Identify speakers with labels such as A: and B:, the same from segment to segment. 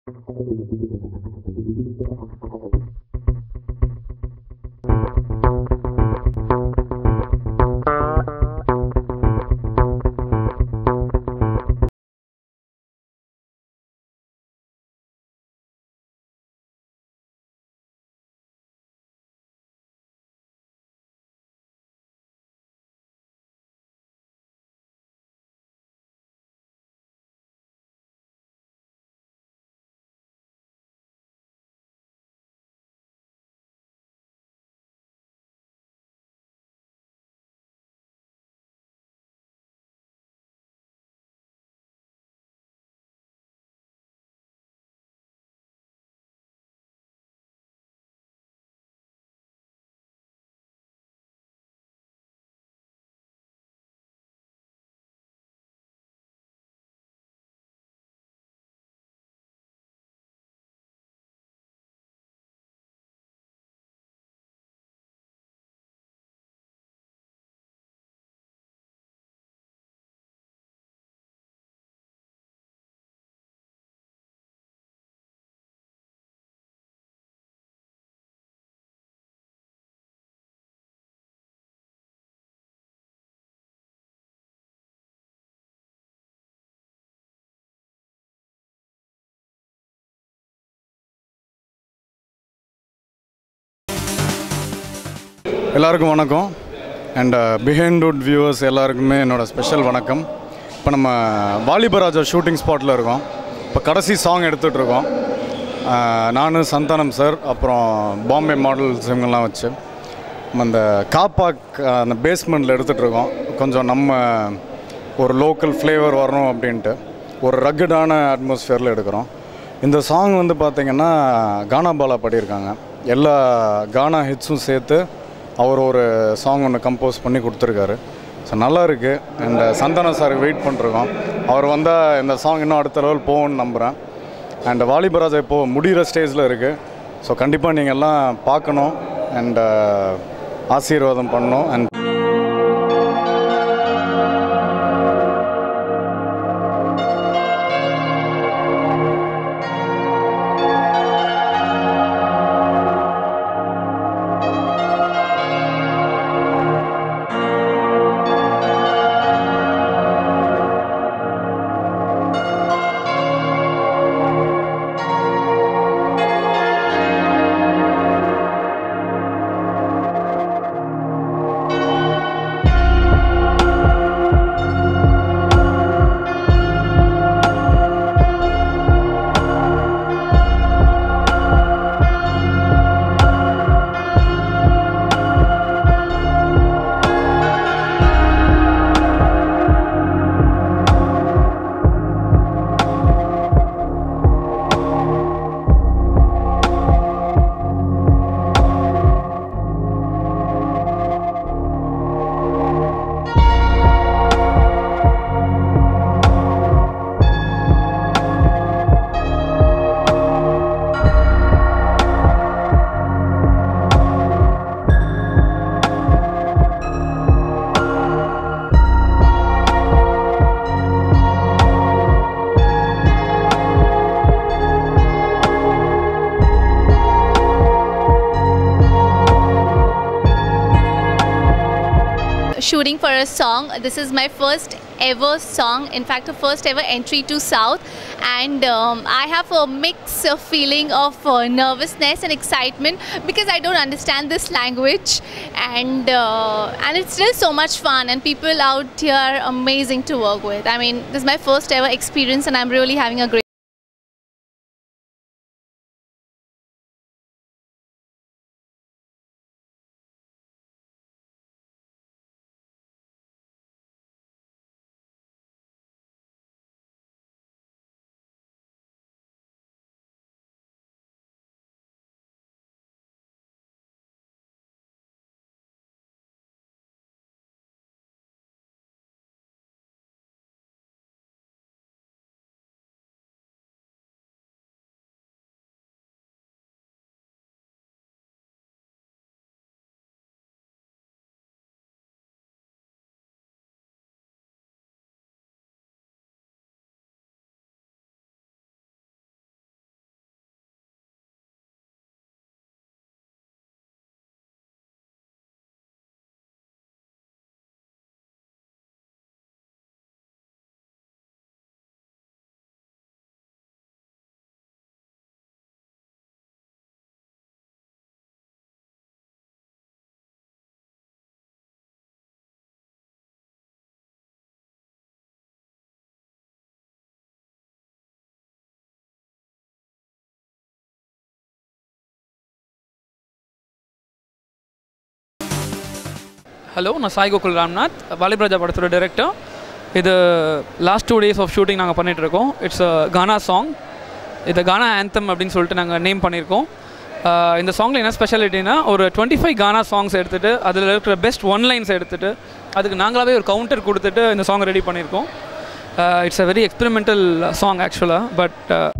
A: எல்லாருக்கும் வணக்கம் and behind would viewers எல்லாருக்குமே என்னோடய ஸ்பெஷல் வணக்கம் இப்போ நம்ம வாலிபராஜா ஷூட்டிங் ஸ்பாட்டில் இருக்கோம் இப்போ கடைசி சாங் எடுத்துகிட்டு இருக்கோம் நான் சந்தானம் சார் அப்புறம் பாம்பே மாடல்ஸ் இவங்கெல்லாம் வச்சு நம்ம அந்த காப்பாக் அந்த பேஸ்மெண்ட்டில் எடுத்துகிட்டு இருக்கோம் கொஞ்சம் நம்ம ஒரு லோக்கல் ஃப்ளேவர் வரணும் அப்படின்ட்டு ஒரு ரக்கடான அட்மாஸ்ஃபியரில் எடுக்கிறோம் இந்த சாங் வந்து பார்த்திங்கன்னா கானா பாலா பாடியிருக்காங்க எல்லா கானா ஹிட்ஸும் சேர்த்து அவர் ஒரு சாங் ஒன்று கம்போஸ் பண்ணி கொடுத்துருக்காரு ஸோ நல்லா இருக்குது அண்ட் சந்தான சாருக்கு வெயிட் பண்ணிருக்கோம் அவர் வந்தால் இந்த சாங் இன்னும் அடுத்த லெவல் போகும்னு நம்புகிறேன் அண்ட் வாலிபராஜா இப்போது முடிகிற ஸ்டேஜில் இருக்குது ஸோ கண்டிப்பாக நீங்கள் எல்லாம் பார்க்கணும் அண்ட் ஆசீர்வாதம் பண்ணணும் and
B: shooting for a song. This is my first ever song, in fact, a first ever entry to South, and um, I have a mix of feeling of uh, nervousness and excitement because I don't understand this language, and uh, and it's still so much fun, and people out here are amazing to work with. I mean, this is my first ever experience, and I'm really having a great.
C: Hello நான் சாய் கோகுல் ராம்நாத் வாலிபராஜா படத்தோட director இது last two days of shooting நாங்கள் பண்ணிகிட்ருக்கோம் it's a Ghana song இது கானா anthem அப்படின்னு சொல்லிட்டு நாங்கள் name பண்ணியிருக்கோம் ஆஹ் இந்த சாங்கில் என்ன ஸ்பெஷாலிட்டினா ஒரு டுவெண்ட்டி ஃபைவ் கானா சாங்ஸ் எடுத்துகிட்டு அதில் இருக்கிற பெஸ்ட் ஒன் லைன்ஸ் எடுத்துகிட்டு அதுக்கு நாங்களாவே ஒரு கவுண்டர் கொடுத்துட்டு இந்த சாங் ரெடி பண்ணியிருக்கோம் it's a very experimental song ஆக்சுவலாக but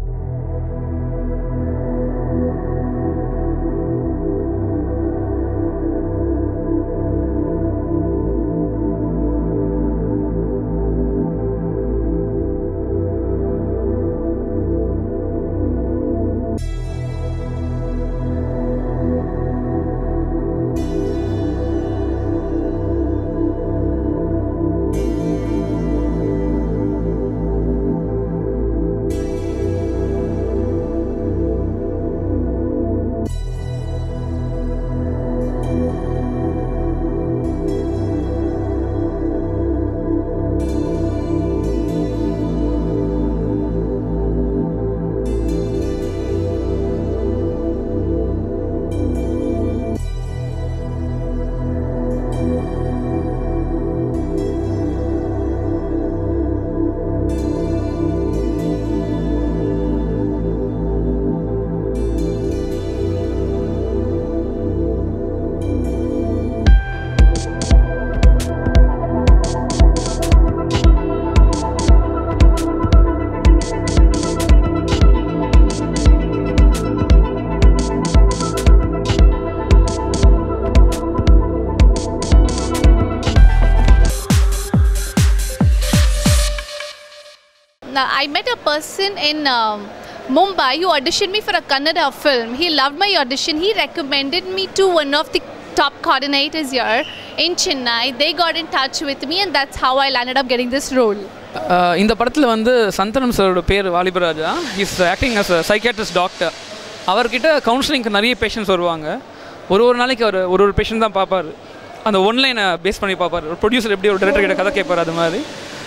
B: Now, I met a person in um, Mumbai who auditioned me for a Kannada film. He loved my audition. He recommended me to one of the top coordinators here in Chennai. They got in touch with me, and that's how I landed up getting this role.
C: Ah இந்த படத்தில் வந்து சந்தனம் சாரோட பேர் Valibaraja is acting as a psychiatrist doctor அவர்கிட்ட கவுன்சிலிங்க்கு நிறைய patients வருவாங்க ஒரு ஒரு நாளைக்கு அவர் ஒரு ஒரு பேஷண்ட் தான் பார்ப்பார் அந்த ஒன்லைனை பேஸ் பண்ணி பார்ப்பார் ஒரு ப்ரொடியூசர் எப்படி ஒரு டேரக்டர் கிட்ட கதை கேட்பார் அது மாதிரி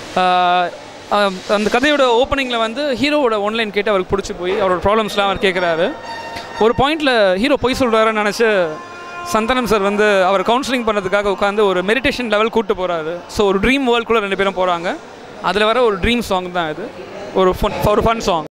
C: ஆஹ் ஆஹ் அந்த கதையோட ஓப்பனிங்கில் வந்து ஹீரோவோட ஒன்லைன் கேட்டு அவருக்கு பிடிச்சி போய் அவரோட ப்ராப்ளம்ஸ்லாம் அவர் கேட்குறாரு ஒரு பாயிண்டில் ஹீரோ பொய் சொல்கிறாருன்னு நினச்சி சந்தனம் சார் வந்து அவர் கவுன்சிலிங் பண்ணுறதுக்காக உட்காந்து ஒரு மெடிடேஷன் லெவல் கூட்டு போகிறாரு ஸோ ஒரு ட்ரீம் வேர்ல்டுக்குள்ளே ரெண்டு பேரும் போகிறாங்க அதில் வர ஒரு ட்ரீம் சாங் தான் இது ஒரு ஃபன் ஒரு fun song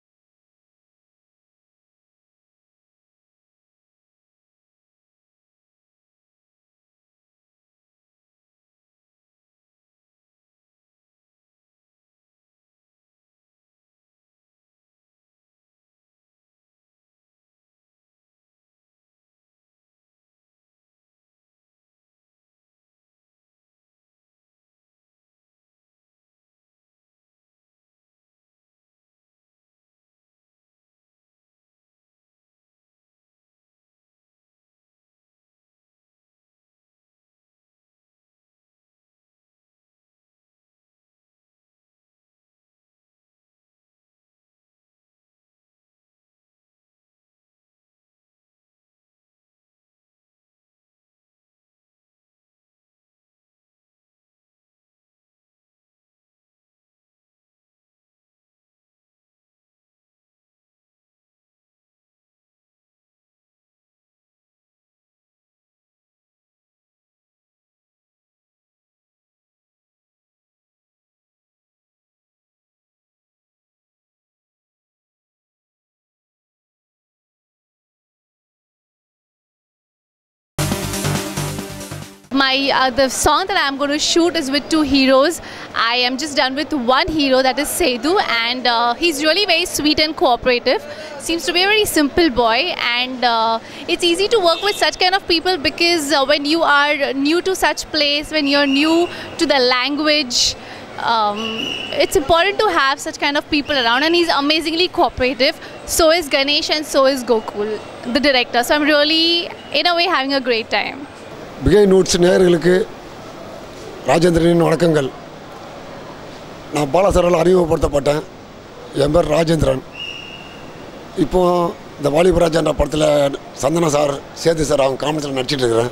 B: My uh, the song that I'm going to shoot is with two heroes. I am just done with one hero that is Sedu, and uh, he's really very sweet and cooperative. Seems to be a very simple boy, and uh, it's easy to work with such kind of people because uh, when you are new to such place, when you're new to the language, um, it's important to have such kind of people around. And he's amazingly cooperative. So is Ganesh, and so is Gokul, the director. So I'm really, in a way, having a great time.
D: பிகை நூட்ஸ் நேயர்களுக்கு ராஜேந்திரனின் வணக்கங்கள் நான் பாலாசரால் அறிமுகப்படுத்தப்பட்டேன் என் பேர் ராஜேந்திரன் இப்போ இந்த வாலிபராஜா என்ற படத்தில் சந்தன சார் சேது சார் அவங்க காமெடியில் நடிச்சிட்டு இருக்கிறேன்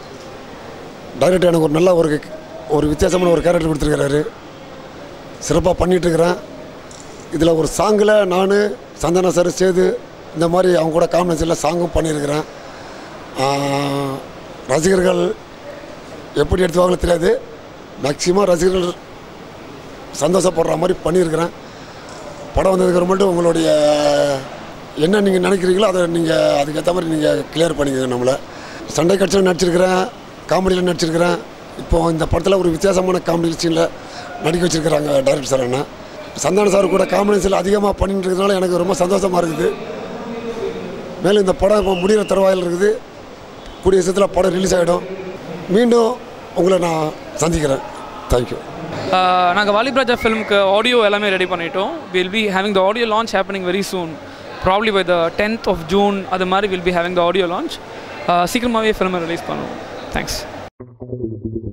D: டைரக்டர் எனக்கு ஒரு நல்ல ஒரு ஒரு வித்தியாசமான ஒரு கேரக்டர் கொடுத்துருக்கிறாரு சிறப்பாக பண்ணிகிட்ருக்கிறேன் இதில் ஒரு சாங்கில் நான் சந்தன சார் சேது இந்த மாதிரி அவங்க கூட காம்பினேஷனில் சாங்கும் பண்ணியிருக்கிறேன் ஆஹ், ரசிகர்கள் எப்படி எடுத்துவாங்களோ தெரியாது மேக்சிமம் ரசிகர்கள் சந்தோஷப்படுற மாதிரி பண்ணியிருக்கிறேன் படம் வந்ததுக்கு மட்டும் உங்களுடைய என்ன நீங்கள் நினைக்கிறீங்களோ அதை நீங்கள் அதுக்கேற்ற மாதிரி நீங்கள் கிளியர் பண்ணிக்கோங்க நம்மளை சண்டை கட்சியில் நடிச்சிருக்கிறேன் காமெடியில் நடிச்சிருக்கிறேன் இப்போ இந்த படத்தில் ஒரு வித்தியாசமான காமெடி சீனில் நடிக்க வச்சிருக்கிறாங்க டைரக்டர் சார் என்ன சந்தான சார் கூட காமெடிஸில் அதிகமாக பண்ணிட்டு இருக்கிறதுனால எனக்கு ரொம்ப சந்தோஷமாக இருக்குது மேலும் இந்த படம் இப்போ முடிகிற தருவாயில் இருக்குது கூடிய சீக்கிரத்தில் படம் ரிலீஸ் ஆகிடும் மீண்டும் உங்களை நான் சந்திக்கிறேன் தேங்க்யூ
C: நாங்கள் வாலிபராஜா ஃபிலிம்க்கு ஆடியோ எல்லாமே ரெடி பண்ணிட்டோம் will be having the audio launch happening very soon probably by the tenth of June அது மாதிரி will be having the audio launch சீக்கிரமாகவே ஃபிலிமை ரிலீஸ் பண்ணுவோம் தேங்க்ஸ்